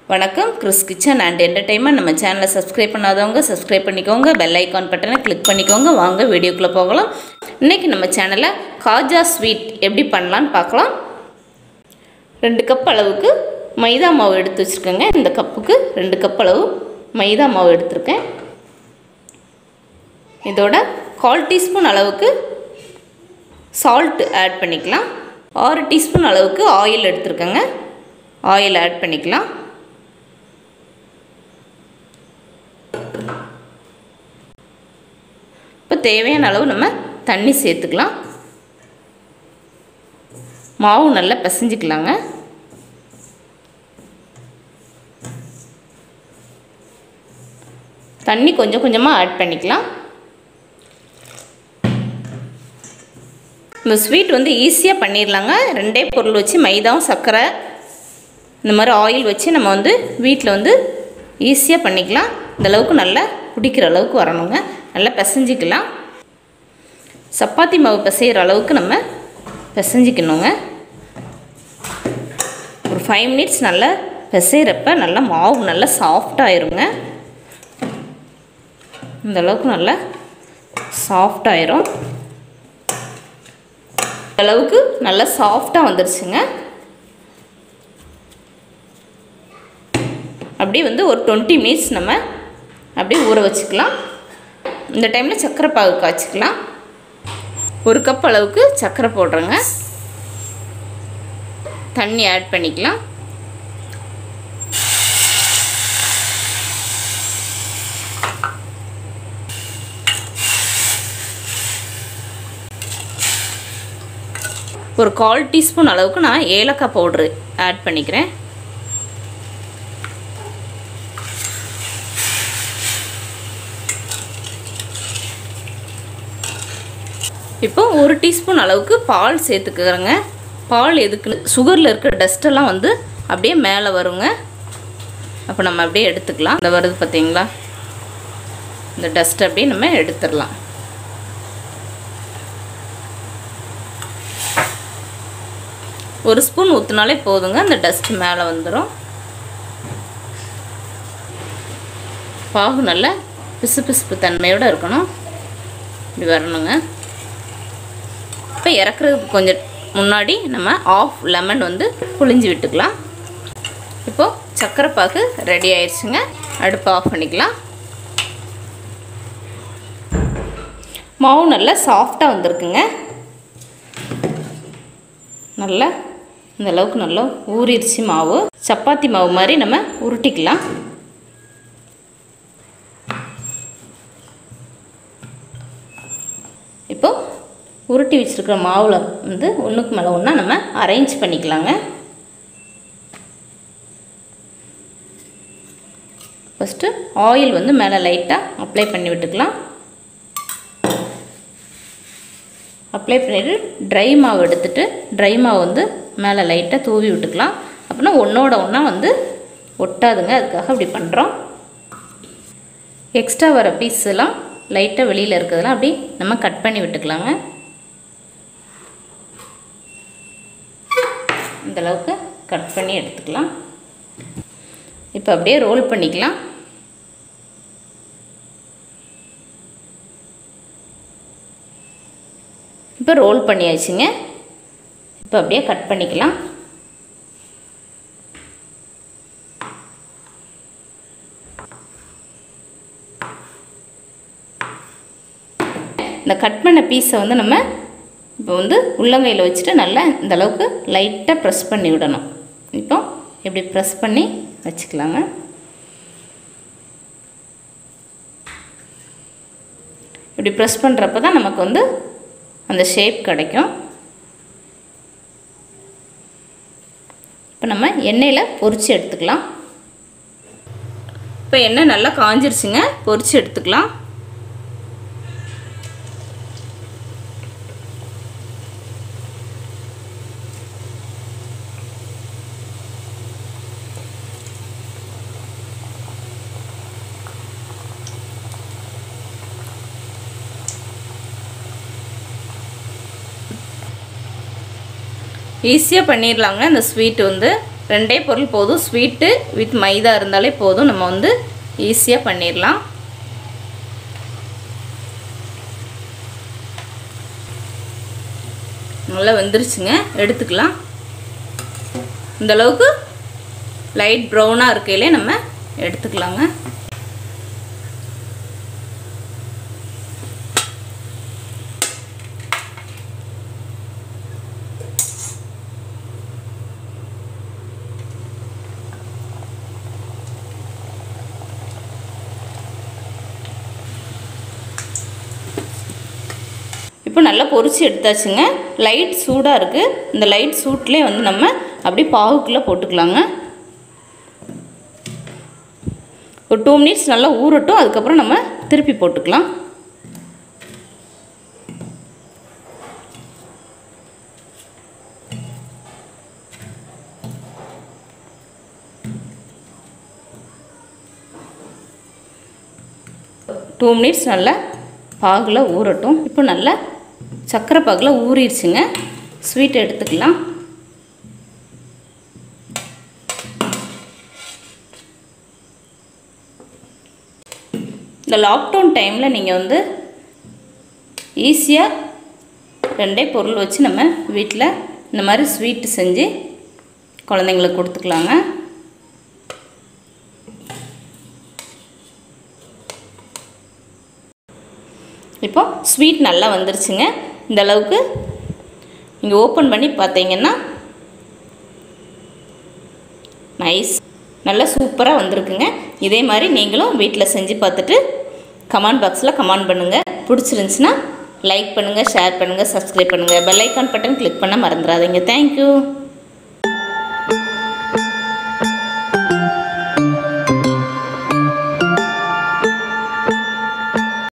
வணக்கம் Chris kitchen and entertainment நம்ம சேனலை சப்ஸ்கிரைப் பண்ணாதவங்க சப்ஸ்கிரைப் பண்ணிக்கோங்க பெல் ஐக்கான் பட்டனை கிளிக் பண்ணிக்கோங்க வாங்க வீடியோக்குள்ளே போகலாம் இன்றைக்கி நம்ம சேனலில் காஜா ஸ்வீட் எப்படி பண்ணலான்னு பார்க்கலாம் ரெண்டு கப் அளவுக்கு மைதா மாவு எடுத்து வச்சுருக்கேங்க இந்த கப்புக்கு ரெண்டு கப் அளவு மைதா மாவு எடுத்திருக்கேன் இதோட கால் டீஸ்பூன் அளவுக்கு சால்ட் ஆட் பண்ணிக்கலாம் ஆறு டீஸ்பூன் அளவுக்கு ஆயில் எடுத்துருக்கேங்க ஆயில் ஆட் பண்ணிக்கலாம் இப்போ தேவையான அளவு நம்ம தண்ணி சேர்த்துக்கலாம் மாவு நல்லா பிசைஞ்சிக்கலாங்க தண்ணி கொஞ்சம் கொஞ்சமாக ஆட் பண்ணிக்கலாம் இந்த ஸ்வீட் வந்து ஈஸியாக பண்ணிடலாங்க ரெண்டே பொருள் வச்சு மைதாவும் சர்க்கரை இந்த மாதிரி ஆயில் வச்சு நம்ம வந்து வீட்டில் வந்து ஈஸியாக பண்ணிக்கலாம் இந்த அளவுக்கு நல்லா பிடிக்கிற அளவுக்கு வரணுங்க நல்லா பிசைஞ்சிக்கலாம் சப்பாத்தி மாவு பிசைகிற அளவுக்கு நம்ம பிசைஞ்சிக்கணுங்க ஒரு ஃபைவ் மினிட்ஸ் நல்லா பிசைகிறப்ப நல்லா மாவு நல்லா சாஃப்டாகிருங்க இந்த அளவுக்கு நல்லா சாஃப்டாயிரும் அளவுக்கு நல்லா சாஃப்டாக வந்துருச்சுங்க அப்படியே வந்து ஒரு டுவெண்ட்டி மினிட்ஸ் நம்ம அப்படியே ஊற வச்சுக்கலாம் இந்த டைமில் சர்க்கரை பாகு காய்ச்சிக்கலாம் ஒரு கப் அளவுக்கு சர்க்கரை போடுறேங்க தண்ணி ஆட் பண்ணிக்கலாம் ஒரு கால் டீஸ்பூன் அளவுக்கு நான் ஏலக்காய் பவுட்ரு ஆட் பண்ணிக்கிறேன் இப்போ ஒரு டீஸ்பூன் அளவுக்கு பால் சேர்த்துக்கிறேங்க பால் எதுக்கு சுகரில் இருக்கிற டஸ்ட்டெல்லாம் வந்து அப்படியே மேலே வருங்க அப்போ நம்ம அப்படியே எடுத்துக்கலாம் இந்த வருது பார்த்தீங்களா இந்த டஸ்ட் அப்படியே நம்ம எடுத்துடலாம் ஒரு ஸ்பூன் ஊற்றினாலே போதுங்க அந்த டஸ்ட் மேலே வந்துடும் பாகு நல்லா பிசு பிசுப்பு தன்மையோடு இருக்கணும் இப்படி வரணுங்க இப்போ இறக்குறதுக்கு கொஞ்சம் முன்னாடி நம்ம ஆஃப் லெமன் வந்து புளிஞ்சு விட்டுக்கலாம் இப்போது சர்க்கரை பாகு ரெடி ஆயிடுச்சுங்க அடுப்பை ஆஃப் பண்ணிக்கலாம் மாவு நல்லா சாஃப்டாக வந்திருக்குங்க நல்லா இந்த அளவுக்கு நல்லா ஊறிடுச்சு மாவு சப்பாத்தி மாவு மாதிரி நம்ம உருட்டிக்கலாம் இப்போ உருட்டி வச்சுருக்கிற மாவில் வந்து ஒன்றுக்கு மேலே ஒன்றா நம்ம அரேஞ்ச் பண்ணிக்கலாங்க ஃபஸ்ட்டு ஆயில் வந்து மேலே லைட்டாக அப்ளை பண்ணி விட்டுக்கலாம் அப்ளை பண்ணிவிட்டு ட்ரை மாவு எடுத்துகிட்டு ட்ரை மாவு வந்து மேலே லைட்டாக தூவி விட்டுக்கலாம் அப்படின்னா ஒன்றோட ஒன்றா வந்து ஒட்டாதுங்க அதுக்காக அப்படி பண்ணுறோம் எக்ஸ்ட்ரா வர பீஸ் எல்லாம் லைட்டாக வெளியில் இருக்கிறதெல்லாம் அப்படி நம்ம கட் பண்ணி விட்டுக்கலாங்க இந்த அளவுக்கு கட் பண்ணி எடுத்துக்கலாம் இப்போ அப்படியே ரோல் பண்ணிக்கலாம் இப்போ ரோல் பண்ணியாச்சுங்க இப்போ அப்படியே கட் பண்ணிக்கலாம் இந்த கட் பண்ண பீஸை வந்து நம்ம இப்போ வந்து உள்ளங்கையில் வச்சுட்டு நல்லா இந்த அளவுக்கு லைட்டாக ப்ரெஸ் பண்ணி விடணும் இப்போ இப்படி ப்ரெஸ் பண்ணி வச்சுக்கலாங்க இப்படி ப்ரெஸ் பண்ணுறப்ப தான் நமக்கு வந்து அந்த ஷேப் கிடைக்கும் இப்போ நம்ம எண்ணெயில் பொரித்து எடுத்துக்கலாம் இப்போ எண்ணெய் நல்லா காஞ்சிருச்சுங்க பொரித்து எடுத்துக்கலாம் ஈஸியாக பண்ணிடலாங்க இந்த ஸ்வீட் வந்து ரெண்டே பொருள் போதும் ஸ்வீட்டு வித் மைதா இருந்தாலே போதும் நம்ம வந்து ஈஸியாக பண்ணிடலாம் நல்லா வெந்துருச்சுங்க எடுத்துக்கலாம் இந்த அளவுக்கு லைட் ப்ரௌனாக இருக்கையிலே நம்ம எடுத்துக்கலாங்க இப்போ நல்லா பொரிச்சு எடுத்தாச்சுங்க லைட் சூடாக இருக்குது இந்த லைட் சூட்லேயே வந்து நம்ம அப்படியே பாகுக்குள்ளே போட்டுக்கலாங்க ஒரு டூ மினிட்ஸ் நல்லா ஊறட்டும் அதுக்கப்புறம் நம்ம திருப்பி போட்டுக்கலாம் டூ மினிட்ஸ் நல்லா பாகில் ஊறட்டும் இப்போ நல்லா சர்க்கரை பாகில் ஊறிடுச்சுங்க ஸ்வீட் எடுத்துக்கலாம் இந்த லாக்டவுன் டைமில் நீங்கள் வந்து ஈஸியாக ரெண்டே பொருள் வச்சு நம்ம வீட்டில் இந்த மாதிரி ஸ்வீட்டு செஞ்சு குழந்தைங்களுக்கு கொடுத்துக்கலாங்க இப்போ ஸ்வீட் நல்லா வந்துருச்சுங்க இந்த அளவுக்கு நீங்கள் ஓப்பன் பண்ணி பார்த்தீங்கன்னா நைஸ் நல்லா சூப்பராக வந்திருக்குங்க இதே மாதிரி நீங்களும் வீட்டில் செஞ்சு பார்த்துட்டு கமெண்ட் பாக்ஸில் கமெண்ட் பண்ணுங்கள் பிடிச்சிருந்துச்சின்னா லைக் பண்ணுங்கள் ஷேர் பண்ணுங்கள் சப்ஸ்கிரைப் பண்ணுங்கள் பெல் ஐக்கான் பட்டன் கிளிக் பண்ண மறந்துடாதீங்க தேங்க்யூ